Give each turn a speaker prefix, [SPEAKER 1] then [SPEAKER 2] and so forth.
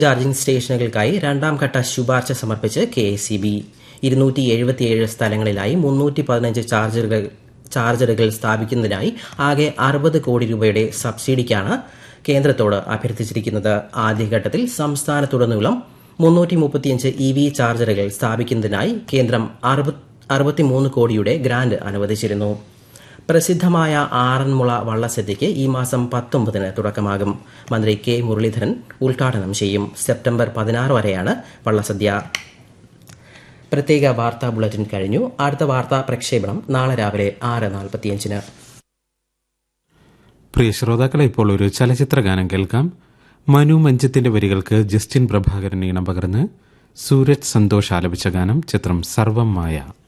[SPEAKER 1] charging സ്റ്റേഷനുകൾക്കായി രണ്ടാം ഘട്ട ശുപാർശ സമർപ്പിച്ച് കെ എസ് സി ബി ഇരുന്നൂറ്റി എഴുപത്തിയേഴ് സ്ഥലങ്ങളിലായി മുന്നൂറ്റി പതിനഞ്ച് ചാർജറുകൾ ചാർജറുകൾ സ്ഥാപിക്കുന്നതിനായി ആകെ അറുപത് കോടി രൂപയുടെ സബ്സിഡിക്കാണ് കേന്ദ്രത്തോട് അഭ്യർത്ഥിച്ചിരിക്കുന്നത് ആദ്യഘട്ടത്തിൽ സംസ്ഥാനത്തുടനീളം മുന്നൂറ്റി മുപ്പത്തിയഞ്ച് ഇ വി ചാർജറുകൾ സ്ഥാപിക്കുന്നതിനായി കേന്ദ്രം അറുപത്തിമൂന്ന് കോടിയുടെ ഗ്രാന്റ് അനുവദിച്ചിരുന്നു പ്രസിദ്ധമായ ആറന്മുള വള്ളസദ്യയ്ക്ക് ഈ മാസം പത്തൊമ്പതിന് തുടക്കമാകും മന്ത്രി കെ മുരളീധരൻ ഉദ്ഘാടനം ചെയ്യും സെപ്റ്റംബർ പതിനാറ് വരെയാണ് വള്ളസദ്യ പ്രത്യേക വാർത്താ ബുള്ളറ്റിൻ കഴിഞ്ഞു അടുത്ത വാർത്താ പ്രക്ഷേപണം നാളെ രാവിലെ ആറ് നാൽപ്പത്തിയഞ്ചിന്
[SPEAKER 2] പ്രിയ ശ്രോതാക്കളെ ഇപ്പോൾ ഒരു ചലച്ചിത്ര ഗാനം കേൾക്കാം മനു മഞ്ചത്തിന്റെ വരികൾക്ക് ജസ്റ്റിൻ പ്രഭാകരൻ ഈണം പകർന്ന് സൂരജ് സന്തോഷ് ആലപിച്ച ഗാനം ചിത്രം സർവം മായ